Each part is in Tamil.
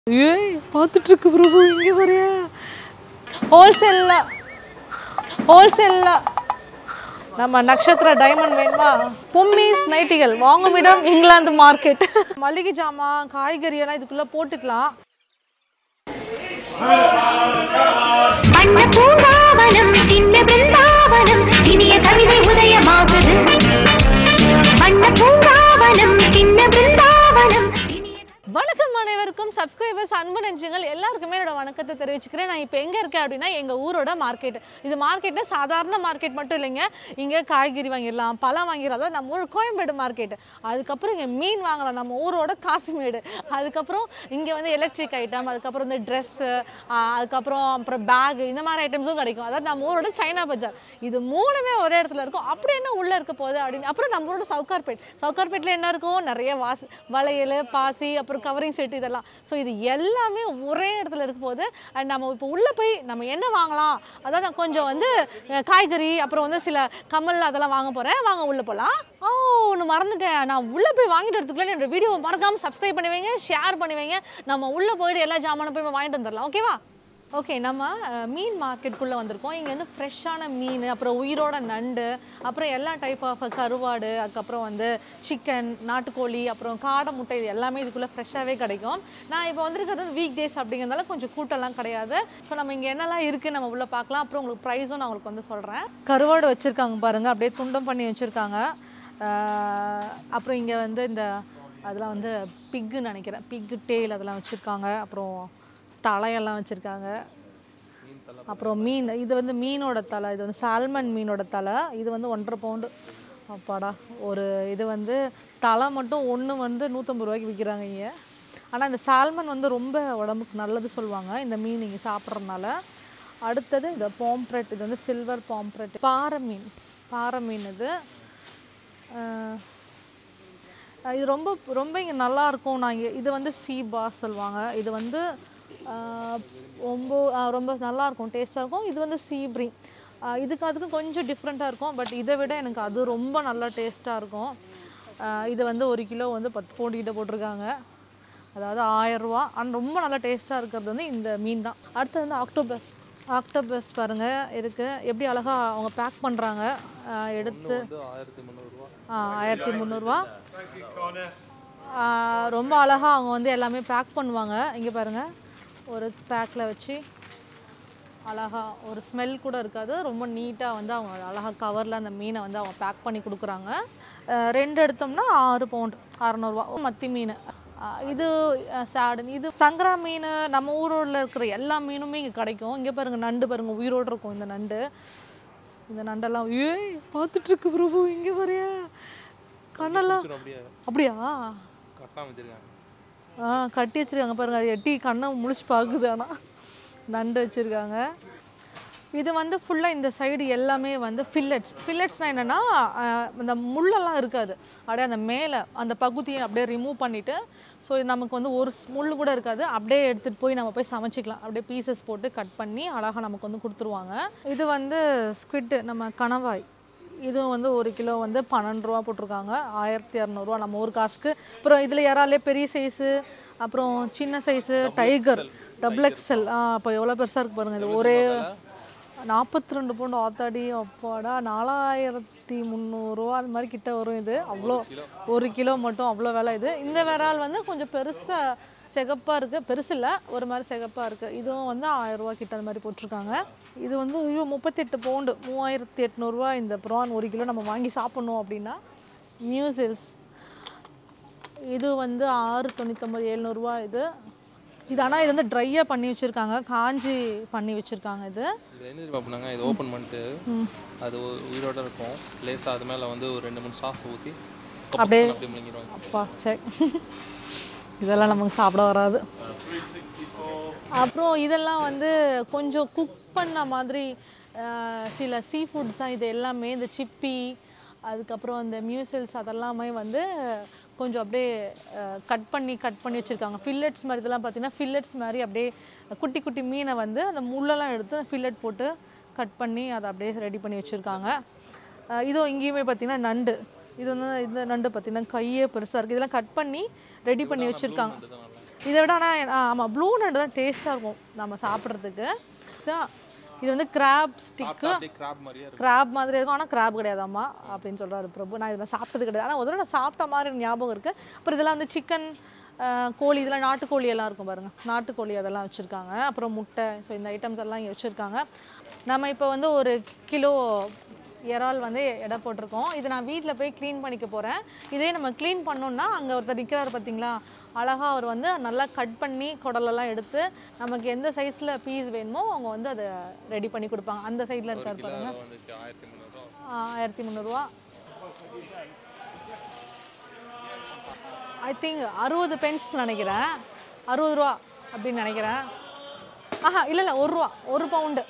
ஏய் பார்த்துட்டு இருக்கு பிரபு இங்கே வரையா ஹோல்சேலில் ஹோல்சேலில் நம்ம நட்சத்திர டைமண்ட் வேணுமா பொம்மிஸ் நைட்டிகள் வாங்கும் இடம் இங்கிலாந்து மார்க்கெட் மளிகை ஜாமான் காய்கறி எல்லாம் இதுக்குள்ளே போட்டுக்கலாம் வண்ண பூங்காவனம் சின்ன பிருந்தாவனம் இனிய கவிதை உதயமாகுது வண்ண பூங்காவனம் சின்ன பிருந்தாவனம் இனிய வணக்கம் அனைவருக்கும் சப்ஸ்கிரைபர்ஸ் அன்பு நெஞ்சங்கள் எல்லாருக்குமே என்னோட வணக்கத்தை தெரிவிச்சுக்கிறேன் நான் இப்போ எங்கே இருக்கேன் அப்படின்னா எங்கள் ஊரோட மார்க்கெட் இது மார்க்கெட்டு சாதாரண மார்க்கெட் மட்டும் இல்லைங்க இங்கே காய்கறி வாங்கிடலாம் பழம் வாங்கிடலாம் அதாவது நம்ம ஊர் கோயம்பேடு மார்க்கெட் அதுக்கப்புறம் இங்கே மீன் வாங்கலாம் நம்ம ஊரோட காசுமேடு அதுக்கப்புறம் இங்கே வந்து எலக்ட்ரிக் ஐட்டம் அதுக்கப்புறம் இந்த ட்ரெஸ்ஸு அதுக்கப்புறம் அப்புறம் பேக் இந்த மாதிரி ஐட்டம்ஸும் கிடைக்கும் அதாவது நம்ம ஊரோட சைனா பஜார் இது மூணுமே ஒரே இடத்துல இருக்கும் அப்படி என்ன உள்ளே இருக்க போகுது அப்படின்னு அப்புறம் நம்ம ஊரோட சவுகார்பேட் சவுகார்பேட்டில் என்ன இருக்கும் நிறைய வாசி வளையல் பாசி அப்புறம் கவரிங் செட் இதெல்லாம் ஸோ இது எல்லாமே ஒரே இடத்துல இருக்க போகுது அண்ட் நம்ம இப்போ உள்ளே போய் நம்ம என்ன வாங்கலாம் அதாவது நான் கொஞ்சம் வந்து அஹ், காய்கறி அப்புறம் வந்து சில கமல் அதெல்லாம் வாங்க போகிறேன் வாங்க உள்ளே போகலாம் ஓ ஒன்று மறந்துட்டேன் நான் உள்ளே போய் வாங்கிட்டு வரதுக்குள்ள என்னோட வீடியோ மறக்காமல் சப்ஸ்கிரைப் பண்ணி வைங்க ஷேர் பண்ணி வைங்க நம்ம உள்ளே போயிட்டு எல்லா ஜாமானும் போய் வாங்கிட்டு வந்துடலாம் ஓகேவா ஓகே நம்ம அஹ், மீன் மார்க்கெட்டுக்குள்ளே வந்திருக்கோம் இங்கே வந்து ஃப்ரெஷ்ஷான மீன் அப்புறம் உயிரோட நண்டு அப்புறம் எல்லா டைப் ஆஃப் கருவாடு அதுக்கப்புறம் வந்து சிக்கன் நாட்டுக்கோழி அப்புறம் காடை முட்டை இது எல்லாமே இதுக்குள்ளே ஃப்ரெஷ்ஷாகவே கிடைக்கும் நான் இப்போ வந்திருக்கிறது வீக் டேஸ் அப்படிங்கிறதால கொஞ்சம் கூட்டம்லாம் கிடையாது ஸோ நம்ம இங்கே என்னெல்லாம் இருக்குது நம்ம உள்ளே பார்க்கலாம் அப்புறம் உங்களுக்கு ப்ரைஸும் நான் உங்களுக்கு வந்து சொல்கிறேன் கருவாடு வச்சுருக்காங்க பாருங்கள் அப்படியே துண்டம் பண்ணி வச்சுருக்காங்க அப்புறம் இங்கே வந்து இந்த அதெல்லாம் வந்து பிக்குன்னு நினைக்கிறேன் பிக்கு டெய்ல் அதெல்லாம் வச்சுருக்காங்க அப்புறம் தலையெல்லாம் வச்சுருக்காங்க அப்புறம் மீன் இது வந்து மீனோட தலை இது வந்து சால்மன் மீனோட தலை இது வந்து ஒன்றரை பவுண்டு அப்பாடா ஒரு இது வந்து தலை மட்டும் ஒன்று வந்து நூற்றம்பது ரூபாய்க்கு விற்கிறாங்க இங்கே ஆனால் இந்த சால்மன் வந்து ரொம்ப உடம்புக்கு நல்லது சொல்லுவாங்க இந்த மீன் நீங்கள் சாப்பிட்றதுனால அடுத்தது இந்த பாம்ப்ரெட் இது வந்து சில்வர் பாம்ப்ரெட் பாறை மீன் பாறை மீன் இது அஹ், அஹ் இது ரொம்ப ரொம்ப இங்கே நல்லா இருக்கும் நான் இங்கே இது வந்து சீ பாஸ் சொல்லுவாங்க இது வந்து ஆஹ், ரொம்ப ஆஹ், ரொம்ப நல்லா இருக்கும் டேஸ்ட்டாக இருக்கும் இது வந்து சீப்ரி இதுக்கு அதுக்கும் கொஞ்சம் டிஃப்ரெண்ட்டாக இருக்கும் பட் இதை விட எனக்கு அது ரொம்ப நல்லா டேஸ்ட்டாக இருக்கும் ஆஹ், இது வந்து ஒரு கிலோ வந்து பத்து பவுண்டு கிட்ட போட்டிருக்காங்க அதாவது ஆயரூவா ஆனால் ரொம்ப நல்லா டேஸ்ட்டாக இருக்கிறது வந்து இந்த மீன் தான் அடுத்தது வந்து ஆக்டோபஸ் ஆக்டோபஸ் பாருங்கள் இருக்குது எப்படி அழகாக அவங்க பேக் பண்ணுறாங்க எடுத்து ஆ, ஆயிரத்தி முந்நூறுரூவா ரொம்ப அழகாக அவங்க வந்து எல்லாமே பேக் பண்ணுவாங்க இங்கே பாருங்கள் ஒரு பேக்கில் வச்சு அழகா ஒரு ஸ்மெல் கூட இருக்காது ரொம்ப நீட்டாக வந்து அவங்க அழகாக கவரில் அந்த மீனை வந்து அவங்க பேக் பண்ணி கொடுக்குறாங்க அஹ் ரெண்டு எடுத்தோம்னா ஆறு பவுண்ட் அறநூறுவா மத்தி மீன் அஹ் இது சாடன் இது சங்கரா மீன் நம்ம ஊரில் இருக்கிற எல்லா மீனுமே இங்கே கிடைக்கும் இங்கே பாருங்கள் நண்டு பாருங்கள் உயிரோடு இருக்கும் இந்த நண்டு இந்த நண்டெல்லாம் ஏய் பார்த்துட்டு இருக்கு பிரபு இங்கே வரையா கண்ணெல்லாம் அப்படியா கரெக்டாக வச்சுருக்காங்க ஆ கட்டி வச்சிருக்காங்க பாருங்க அது எட்டி கண்ணை முழிச்சு பார்க்குது ஆனால் நண்டு வச்சுருக்காங்க இது வந்து ஃபுல்லாக இந்த சைடு எல்லாமே வந்து ஃபில்லட்ஸ் ஃபில்லட்ஸ்னால் என்னென்னா இந்த முள்ளெல்லாம் இருக்காது அப்படியே அந்த மேலே அந்த பகுதியை அப்படியே ரிமூவ் பண்ணிவிட்டு ஸோ நமக்கு வந்து ஒரு ஸ்- முள் கூட இருக்காது அப்படியே எடுத்துகிட்டு போய் நம்ம போய் சமைச்சிக்கலாம் அப்படியே பீசஸ் போட்டு கட் பண்ணி அழகாக நமக்கு வந்து கொடுத்துருவாங்க இது வந்து ஸ்குவிட்டு நம்ம கணவாய் இதுவும் வந்து ஒரு கிலோ வந்து பன்னெண்டு ரூபா போட்டிருக்காங்க ஆயிரத்தி இரநூறுவா நம்ம ஊர் காசுக்கு அப்புறம் இதில் யாராலே பெரிய சைஸு அப்புறம் சின்ன சைஸு டைகர் டபுள் எக்ஸ்எல் ஆ அப்போ எவ்வளோ பெருசாக இருக்கு பாருங்கள் இது ஒரே நாற்பத்தி ரெண்டு பவுண்டு ஆத்தாடி அப்பாடா நாலாயிரத்தி முந்நூறுரூவா அது மாதிரி கிட்ட வரும் இது அவ்வளோ ஒரு கிலோ மட்டும் அவ்வளோ விலை இது இந்த விரால் வந்து கொஞ்சம் பெருசாக சிகப்பாக இருக்குது பெருசு இல்லை ஒரு மாதிரி சிகப்பாக இருக்குது இதுவும் வந்து ஆயிரம் ரூபா கிட்ட அந்த மாதிரி போட்டிருக்காங்க இது வந்து ஐயோ முப்பத்தெட்டு பவுண்டு மூவாயிரத்தி எட்நூறுரூவா இந்த ப்ரான் ஒரு கிலோ நம்ம வாங்கி சாப்பிட்ணும் அப்படின்னா மியூசில்ஸ் இது வந்து ஆறு தொண்ணூத்தொம்பது எழுநூறுவா இது இது ஆனால் இது வந்து ட்ரையாக பண்ணி வச்சுருக்காங்க காஞ்சி பண்ணி வச்சுருக்காங்க இது இது என்ன தெரியுமா பண்ணாங்க இது ஓப்பன் பண்ணிட்டு அது உ- உயிரோட இருக்கும் லேசாக அது மேலே வந்து ஒரு ரெண்டு மூணு சாஸ் ஊற்றி அப்படியே அப்படி முழுங்கிடுவாங்க அப்பா சரி இதெல்லாம் நமக்கு சாப்பிட வராது அப்புறம் இதெல்லாம் வந்து கொஞ்சம் குக் பண்ண மாதிரி அஹ், சில சீ ஃபுட்ஸ் தான் இது எல்லாமே இந்த சிப்பி அதுக்கப்புறம் இந்த மியூசில்ஸ் அதெல்லாமே வந்து கொஞ்சம் அப்படியே கட் பண்ணி கட் பண்ணி வச்சுருக்காங்க ஃபில்லட்ஸ் மாதிரி இதெல்லாம் பார்த்தீங்கன்னா ஃபில்லட்ஸ் மாதிரி அப்படியே குட்டி குட்டி மீனை வந்து அந்த முள்ளெல்லாம் எடுத்து ஃபில்லட் போட்டு கட் பண்ணி அதை அப்படியே ரெடி பண்ணி வச்சுருக்காங்க இதோ இங்கேயுமே பார்த்தீங்கன்னா நண்டு இது வந்து இந்த நண்டு பார்த்தீங்கன்னா கையே பெருசாக இருக்குது இதெல்லாம் கட் பண்ணி ரெடி பண்ணி வச்சுருக்காங்க இதை விட ஆனால் ஆமாம் ப்ளூ நட் தான் டேஸ்ட்டாக இருக்கும் நம்ம சாப்பிட்றதுக்கு ஸோ இது வந்து கிராப் ஸ்டிக்கு அப்படியே கிராப் மாதிரியே இருக்கும் கிராப் மாதிரி இருக்கும் ஆனால் கிராப் கிடையாதாம்மா அப்படின்னு சொல்கிறாரு பிரபு நான் இதை சாப்பிட்டது கிடையாது ஆனால் ஒரு தடவை நான் சாப்பிட்ட மாதிரி எனக்கு ஞாபகம் இருக்குது அப்புறம் இதெல்லாம் வந்து சிக்கன் கோழி இதெல்லாம் நாட்டுக்கோழி எல்லாம் இருக்கும் பாருங்கள் நாட்டுக்கோழி அதெல்லாம் வச்சுருக்காங்க அப்புறம் முட்டை ஸோ இந்த ஐட்டம்ஸ் எல்லாம் இங்கே வச்சுருக்காங்க நம்ம இப்போ வந்து ஒரு கிலோ இறால் வந்து எடை போட்டிருக்கோம் இது நான் வீட்டில் போய் க்ளீன் பண்ணிக்க போகிறேன் இதே நம்ம க்ளீன் பண்ணோம்னா அங்கே ஒருத்தர் நிற்கிறாரு பார்த்தீங்களா அழகாக அவர் வந்து நல்லா கட் பண்ணி குடலெல்லாம் எடுத்து நமக்கு எந்த சைஸில் பீஸ் வேணுமோ அவங்க வந்து அதை ரெடி பண்ணி கொடுப்பாங்க அந்த சைடில் இருக்கார் பாருங்க கிலோ வந்துச்சு ஆயிரத்தி முந்நூறுரூவா ஆயிரத்தி முந்நூறுரூவா ஐ திங்க் அறுபது பென்ஸ் நினைக்கிறேன் அறுபது ரூபா அப்படின்னு நினைக்கிறேன் ஆஹா இல்லை இல்லை ஒரு ரூபா ஒரு பவுண்டு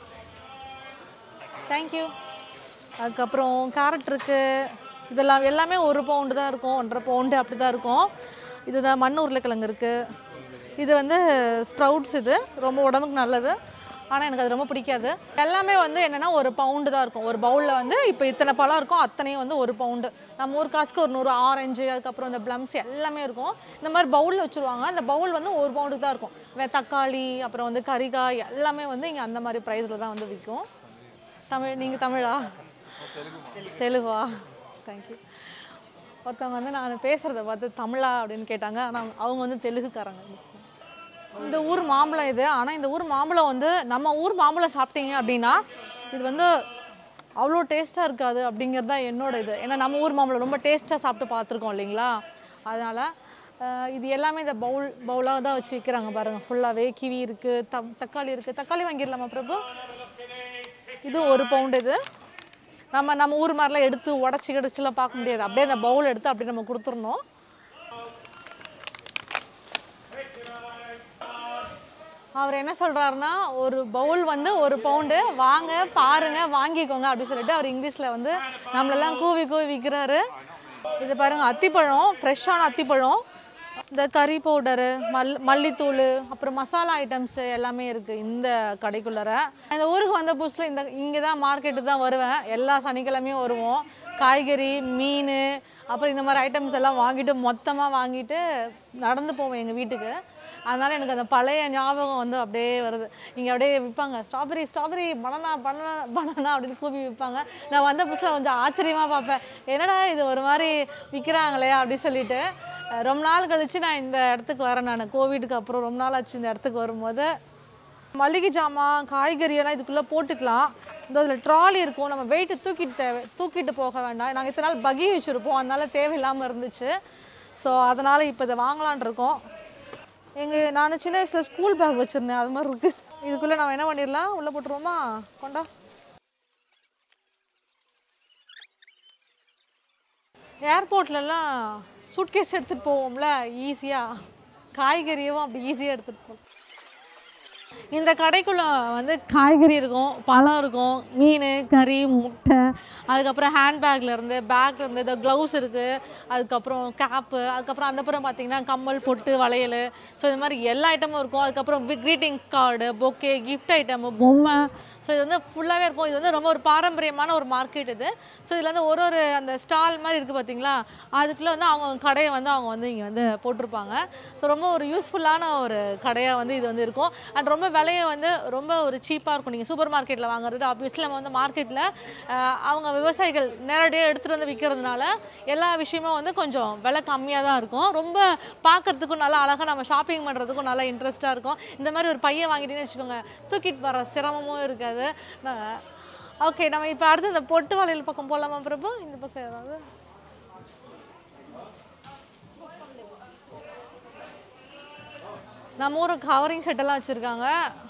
தேங்க்யூ அதுக்கப்புறம் கேரட் இருக்கு இதெல்லாம் எல்லாமே ஒரு பவுண்டு தான் இருக்கும் ஒன்றரை பவுண்டு அப்படி தான் இருக்கும் இதுதான் மண் உருளைக்கிழங்கு இருக்குது இது வந்து ஸ்ப்ரவுட்ஸ் இது ரொம்ப உடம்புக்கு நல்லது ஆனால் எனக்கு அது ரொம்ப பிடிக்காது எல்லாமே வந்து என்னென்னா ஒரு பவுண்டு தான் இருக்கும் ஒரு பவுலில் வந்து இப்போ இத்தனை பழம் இருக்கும் அத்தனையும் வந்து ஒரு பவுண்டு நம்ம ஊர் காசுக்கு ஒரு நூறு ஆரஞ்சு அதுக்கப்புறம் இந்த ப்ளம்ஸ் எல்லாமே இருக்கும் இந்த மாதிரி பவுலில் வச்சுருவாங்க அந்த பவுல் வந்து ஒரு பவுண்டுக்கு தான் இருக்கும் வே தக்காளி அப்புறம் வந்து கறிகாய் எல்லாமே வந்து இங்கே அந்த மாதிரி ப்ரைஸில் தான் வந்து விற்கும் தமிழ் நீங்கள் தமிழா தெலுங்கா தேங்க்யூ ஒருத்தவங்க வந்து நான் பேசுகிறத பார்த்து தமிழா அப்படின்னு கேட்டாங்க ஆனால் அவங்க வந்து தெலுங்குக்காரங்க இந்த ஊர் மாம்பழம் இது ஆனால் இந்த ஊர் மாம்பழம் வந்து நம்ம ஊர் மாம்பழம் சாப்பிட்டீங்க அப்படின்னா இது வந்து அவ்வளோ டேஸ்ட்டாக இருக்காது அப்படிங்கிறது தான் என்னோட இது ஏன்னா நம்ம ஊர் மாம்பழம் ரொம்ப டேஸ்ட்டாக சாப்பிட்டு பார்த்துருக்கோம் இல்லைங்களா அதனால் இது எல்லாமே இந்த பவுல் பவுலாக தான் வச்சு விற்கிறாங்க பாருங்கள் ஃபுல்லாகவே கிவி இருக்குது த தக்காளி இருக்குது தக்காளி வாங்கிடலாமா பிரபு இது ஒரு பவுண்டு இது நம்ம நம்ம ஊர் மாதிரிலாம் எடுத்து உடச்சி கிடச்சிலாம் பார்க்க முடியாது அப்படியே அந்த பவுல் எடுத்து அப்படியே நம்ம கொடுத்துடணும் அவர் என்ன சொல்றாருன்னா ஒரு பவுல் வந்து ஒரு பவுண்டு வாங்க பாருங்க வாங்கிக்கோங்க அப்படி சொல்லிட்டு அவர் இங்கிலீஷில் வந்து நம்மளெல்லாம் கூவி கூவி விற்கிறாரு இது பாருங்க அத்திப்பழம் ஃப்ரெஷ்ஷான அத்திப்பழம் இந்த கறி பவுடரு மல் மல்லித்தூள் அப்புறம் மசாலா ஐட்டம்ஸ் எல்லாமே இருக்குது இந்த கடைக்குள்ளார இந்த ஊருக்கு வந்த புதுசில் இந்த இங்கே தான் மார்க்கெட்டு தான் வருவேன் எல்லா சனிக்கிழமையும் வருவோம் காய்கறி மீன் அப்புறம் இந்த மாதிரி ஐட்டம்ஸ் எல்லாம் வாங்கிட்டு மொத்தமாக வாங்கிட்டு நடந்து போவேன் எங்கள் வீட்டுக்கு அதனால் எனக்கு அந்த பழைய ஞாபகம் வந்து அப்படியே வருது இங்கே அப்படியே விற்பாங்க strawberry strawberry banana banana banana அப்படின்னு கூப்பி விற்பாங்க நான் வந்த புதுசில் கொஞ்சம் ஆச்சரியமாக பார்ப்பேன் என்னடா இது ஒரு மாதிரி விற்கிறாங்களே அப்படி சொல்லிட்டு அஹ் ரொம்ப நாள் கழித்து நான் இந்த இடத்துக்கு வரேன் நான் கோவிடுக்கு அப்புறம் ரொம்ப நாள் ஆச்சு இந்த இடத்துக்கு வரும்போது மளிகை ஜாமான் காய்கறி எல்லாம் இதுக்குள்ளே போட்டுக்கலாம் இந்த இதில் ட்ராலி இருக்கும் நம்ம வெயிட்டு தூக்கிட்டு தேவை தூக்கிட்டு போக வேண்டாம் நாங்கள் இத்தனை நாள் பகி வச்சுருப்போம் அதனால தேவையில்லாமல் இருந்துச்சு ஸோ அதனால் இப்போ இதை வாங்கலான் இருக்கோம் எங்கள் நான் சின்ன வயசில் ஸ்கூல் பேக் வச்சுருந்தேன் அது மாதிரி இருக்குது இதுக்குள்ளே நம்ம என்ன பண்ணிடலாம் உள்ளே போட்டுருவோமா கொண்டா ஏர்போர்ட்லலாம் சூட்கேஸ் எடுத்துகிட்டு போவோம்ல ஈஸியாக காய்கறியும் அப்படி ஈஸியாக எடுத்துகிட்டு போவோம் இந்த கடைக்குள்ள வந்து காய்கறி இருக்கும் பழம் இருக்கும் மீன் கறி முட்டை அதுக்கப்புறம் ஹேண்ட்பேக்ல இருந்து பேக்ல இருந்து இந்த க்ளவுஸ் இருக்கு அதுக்கப்புறம் கேப்பு அதுக்கப்புறம் அந்த புறம் பார்த்தீங்கன்னா கம்மல் பொட்டு வளையல் ஸோ இது மாதிரி எல்லா ஐட்டமும் இருக்கும் அதுக்கப்புறம் greeting card bouquet gift item பொம்மை ஸோ இது வந்து ஃபுல்லாகவே இருக்கும் இது வந்து ரொம்ப ஒரு பாரம்பரியமான ஒரு மார்க்கெட் இது ஸோ இதில் வந்து ஒரு ஒரு அந்த ஸ்டால் மாதிரி இருக்குது பார்த்தீங்களா அதுக்குள்ளே வந்து அவங்க கடையை வந்து அவங்க வந்து இங்கே வந்து போட்டிருப்பாங்க ஸோ ரொம்ப ஒரு யூஸ்ஃபுல்லான ஒரு கடையாக வந்து இது வந்து இருக்கும் அண்ட் ரொம்ப விலையை வந்து ரொம்ப ஒரு சீப்பாக இருக்கும் நீங்கள் சூப்பர் மார்க்கெட்டில் வாங்குறது ஆப்வியஸ்லி நம்ம வந்து மார்க்கெட்டில் அவங்க விவசாயிகள் நேரடியாக எடுத்துகிட்டு வந்து விற்கிறதுனால எல்லா விஷயமும் வந்து கொஞ்சம் விலை கம்மியாக தான் இருக்கும் ரொம்ப பார்க்கறதுக்கும் நல்லா அழகாக நம்ம ஷாப்பிங் பண்ணுறதுக்கும் நல்லா இன்ட்ரெஸ்ட்டாக இருக்கும் இந்த மாதிரி ஒரு பையன் வாங்கிட்டீங்கன்னு வச்சுக்கோங்க தூக்கிட்டு வர சிரமமும் இருக்காது ஓகே நம்ம இப்போ அடுத்து இந்த பொட்டு வளையல் பக்கம் போகலாமா பிரபு இந்த பக்கம் ஏதாவது நம்ம ஊர் கவரிங் செட்டெல்லாம் வச்சுருக்காங்க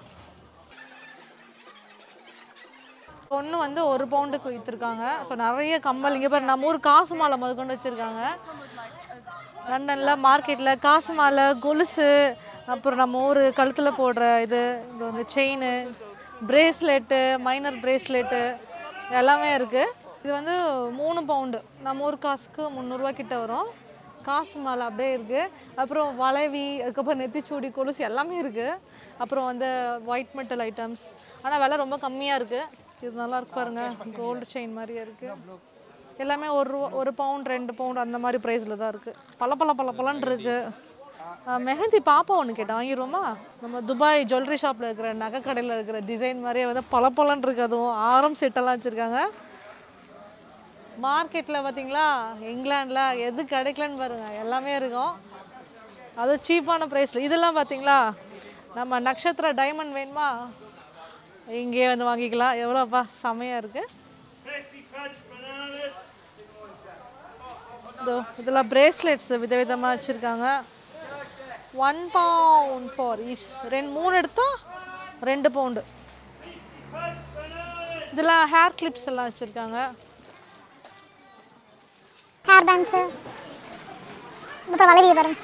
ஒன்று வந்து ஒரு பவுண்டுக்கு விற்றுருக்காங்க ஸோ நிறைய கம்மல் இங்கே பாரு நம்ம ஊர் காசு மாலை முதல் கொண்டு வச்சுருக்காங்க லண்டனில் மார்க்கெட்டில் காசு மாலை கொலுசு அப்புறம் நம்ம ஊர் கழுத்தில் போடுற இது இது வந்து செயின் பிரேஸ்லெட்டு மைனர் பிரேஸ்லெட்டு எல்லாமே இருக்குது இது வந்து மூணு பவுண்டு நம்ம ஊர் காசுக்கு முந்நூறுரூவா கிட்ட வரும் காசு மாலை அப்படியே இருக்குது அப்புறம் வளைவி அதுக்கப்புறம் நெத்திச்சூடி கொலுசு எல்லாமே இருக்குது அப்புறம் வந்து ஒயிட் மெட்டல் ஐட்டம்ஸ் ஆனால் விலை ரொம்ப கம்மியாக இருக்குது இது நல்லா இருக்கு பாருங்க கோல்டு செயின் மாதிரியே இருக்குது எல்லாமே ஒரு ரூபா ஒரு பவுண்ட் ரெண்டு பவுண்ட் அந்த மாதிரி ப்ரைஸில் தான் இருக்குது பல பல பல பலன் இருக்குது ஆ, மெஹந்தி பாப்பா ஒன்று கேட்டேன் வாங்கிடுவோமா நம்ம துபாய் ஜுவல்லரி ஷாப்பில் இருக்கிற நகை கடையில் இருக்கிற டிசைன் மாதிரியே வந்து பல இருக்கு அதுவும் ஆரம் செட்டெல்லாம் வச்சுருக்காங்க மார்க்கெட்டில் பார்த்தீங்களா இங்கிலாண்டில் எது கிடைக்கலன்னு பாருங்க எல்லாமே இருக்கும் அது சீப்பான ப்ரைஸில் இதெல்லாம் பார்த்தீங்களா நம்ம நட்சத்திர டைமண்ட் வேணுமா இங்கேயே வந்து வாங்கிக்கலாம் எவ்வளோப்பா செமையாக இருக்குது இதோ இதெல்லாம் பிரேஸ்லெட்ஸ் விதவிதமாக வச்சுருக்காங்க ஒன் பவுண்ட் ஃபார் ஈச் ரெண்டு மூணு எடுத்தா ரெண்டு பவுண்டு இதெல்லாம் ஹேர் கிளிப்ஸ் எல்லாம் வச்சுருக்காங்க ஹேர் பேண்ட்ஸு அப்புறம் வளவியை பாருங்க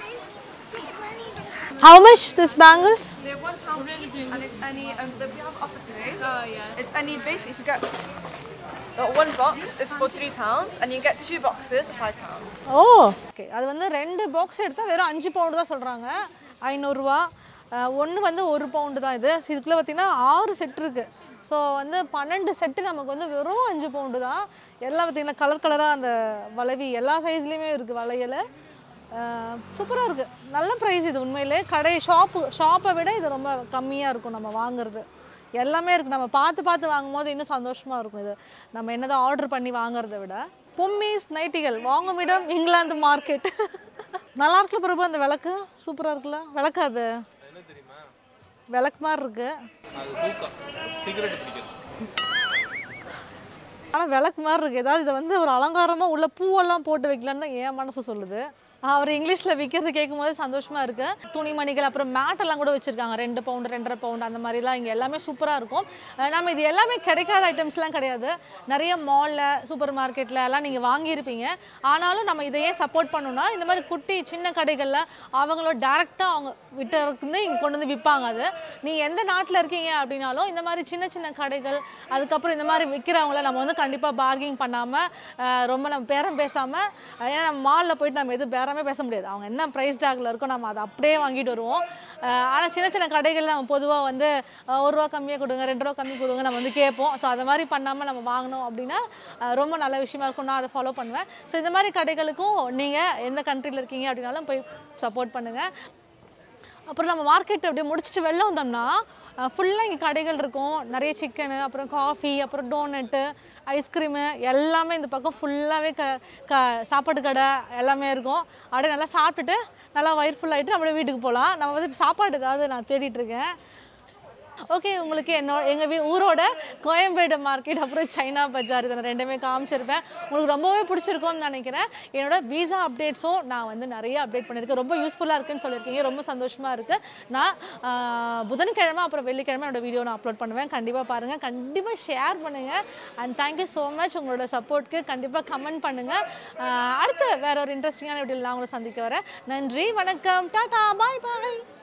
how much this bangles And it's any, um, the, we have offer today. Oh, yeah. It's any, basically, if you get uh, one box, it's for three pounds, and you get two boxes for five pounds. Oh okay அது வந்து ரெண்டு பாக்ஸ் எடுத்தால் வெறும் அஞ்சு பவுண்டு தான் சொல்கிறாங்க ஐநூறுரூவா ஒன்று வந்து ஒரு பவுண்டு தான் இது So, இதுக்குள்ளே பார்த்தீங்கன்னா ஆறு செட் இருக்குது ஸோ வந்து பன்னெண்டு செட்டு நமக்கு வந்து வெறும் அஞ்சு பவுண்டு தான் எல்லாம் பார்த்தீங்கன்னா கலர் கலராக அந்த வளைவி எல்லா சைஸ்லேயுமே இருக்குது வளையல் சூப்பராக இருக்குது நல்ல ப்ரைஸ் இது உண்மையிலே கடை ஷாப்பு ஷாப்பை விட இது ரொம்ப கம்மியாக இருக்கும் நம்ம வாங்குறது எல்லாமே இருக்குது நம்ம பார்த்து பார்த்து வாங்கும்போது இன்னும் சந்தோஷமாக இருக்கும் இது நம்ம என்னதான் ஆர்டர் பண்ணி வாங்குறத விட பொம்மிஸ் நைட்டிகள் வாங்கும் இடம் இங்கிலாந்து மார்க்கெட் நல்லா இருக்குல்ல பிரபு அந்த விளக்கு சூப்பராக இருக்குல்ல விளக்கு அது என்ன தெரியுமா விளக்கு மாதிரி இருக்கு அது தூக்கம் சிகரெட் பிடிக்கிறது ஆனால் விளக்கு மாதிரி இருக்கு ஏதாவது இதை வந்து ஒரு அலங்காரமாக உள்ள பூவெல்லாம் போட்டு வைக்கலான்னு தான் என் மனசு சொல்லுது அவர் இங்கிலீஷில் விற்கிறது கேட்கும்போது சந்தோஷமாக இருக்குது துணிமணிகள் அப்புறம் மேட் எல்லாம் கூட வச்சுருக்காங்க ரெண்டு பவுண்டு ரெண்டரை பவுண்டு அந்த மாதிரிலாம் இங்கே எல்லாமே சூப்பராக இருக்கும் அஹ் நம்ம இது எல்லாமே கிடைக்காத ஐட்டம்ஸ்லாம் கிடையாது நிறைய மாலில் சூப்பர் மார்க்கெட்டில் எல்லாம் நீங்கள் வாங்கியிருப்பீங்க ஆனாலும் நம்ம இதையே சப்போர்ட் பண்ணணும்னா இந்த மாதிரி குட்டி சின்ன கடைகளில் அவங்களோட டேரெக்டாக அவங்க விட்டு இருந்து இங்கே கொண்டு வந்து விற்பாங்க அது நீங்கள் எந்த நாட்டில் இருக்கீங்க அப்படின்னாலும் இந்த மாதிரி சின்ன சின்ன கடைகள் அதுக்கப்புறம் இந்த மாதிரி விற்கிறவங்கள நம்ம வந்து கண்டிப்பாக பார்கிங் பண்ணாமல் ரொம்ப நம்ம பேரம் பேசாமல் ஏன்னா நம்ம மாலில் போயிட்டு நம்ம எதுவும் பேரமே பேச முடியாது அவங்க என்ன ப்ரைஸ் டேக்கில் இருக்கோ நம்ம அதை அப்படியே வாங்கிட்டு வருவோம் ஆனால் சின்ன சின்ன கடைகள் நம்ம பொதுவாக வந்து அஹ், ஒரு ரூபா கம்மியாக கொடுங்க ரெண்டு ரூபா கம்மி கொடுங்க நம்ம வந்து கேட்போம் ஸோ அதை மாதிரி பண்ணாமல் நம்ம வாங்கினோம் அப்படின்னா அஹ், ரொம்ப நல்ல விஷயமா இருக்கும் நான் அதை ஃபாலோ பண்ணுவேன் ஸோ இந்த மாதிரி கடைகளுக்கும் நீங்கள் எந்த கண்ட்ரியில் இருக்கீங்க அப்படின்னாலும் போய் சப்போர்ட் பண்ணுங்கள் அப்புறம் நம்ம மார்க்கெட் அப்படியே முடிச்சுட்டு வெளில வந்தோம்னா ஃபுல்லாக இங்கே கடைகள் இருக்கும் நிறைய சிக்கனு அப்புறம் காஃபி அப்புறம் டோனட்டு ஐஸ்கிரீமு எல்லாமே இந்த பக்கம் ஃபுல்லாகவே க க சாப்பாடு கடை எல்லாமே இருக்கும் அப்படியே நல்லா சாப்பிட்டுட்டு நல்லா வயிறு ஃபுல் ஆகிட்டு அப்படியே வீட்டுக்கு போகலாம் நம்ம வந்து சாப்பாடு ஏதாவது நான் தேடிட்டு இருக்கேன் ஓகே உங்களுக்கு என்னோட எங்கள் வீ ஊரோட கோயம்பேடு மார்க்கெட் அப்புறம் சைனா பஜார் இதை நான் ரெண்டுமே காமிச்சிருப்பேன் உங்களுக்கு ரொம்பவே பிடிச்சிருக்கும்னு நினைக்கிறேன் என்னோட வீசா அப்டேட்ஸும் நான் வந்து நிறைய அப்டேட் பண்ணியிருக்கேன் ரொம்ப யூஸ்ஃபுல்லாக இருக்குன்னு சொல்லியிருக்கீங்க ரொம்ப சந்தோஷமாக இருக்குது நான் ஆஹ், புதன்கிழமை அப்புறம் வெள்ளிக்கிழமை என்னோட வீடியோ நான் அப்லோட் பண்ணுவேன் கண்டிப்பாக பாருங்கள் கண்டிப்பாக ஷேர் பண்ணுங்கள் அண்ட் தேங்க்யூ ஸோ மச் உங்களோட சப்போர்ட்க்கு கண்டிப்பாக கமெண்ட் பண்ணுங்கள் அடுத்து வேற ஒரு இன்ட்ரெஸ்டிங்கான வீடியோவில் நான் உங்களை சந்திக்க வரேன் நன்றி வணக்கம் டாடா பாய் பாய்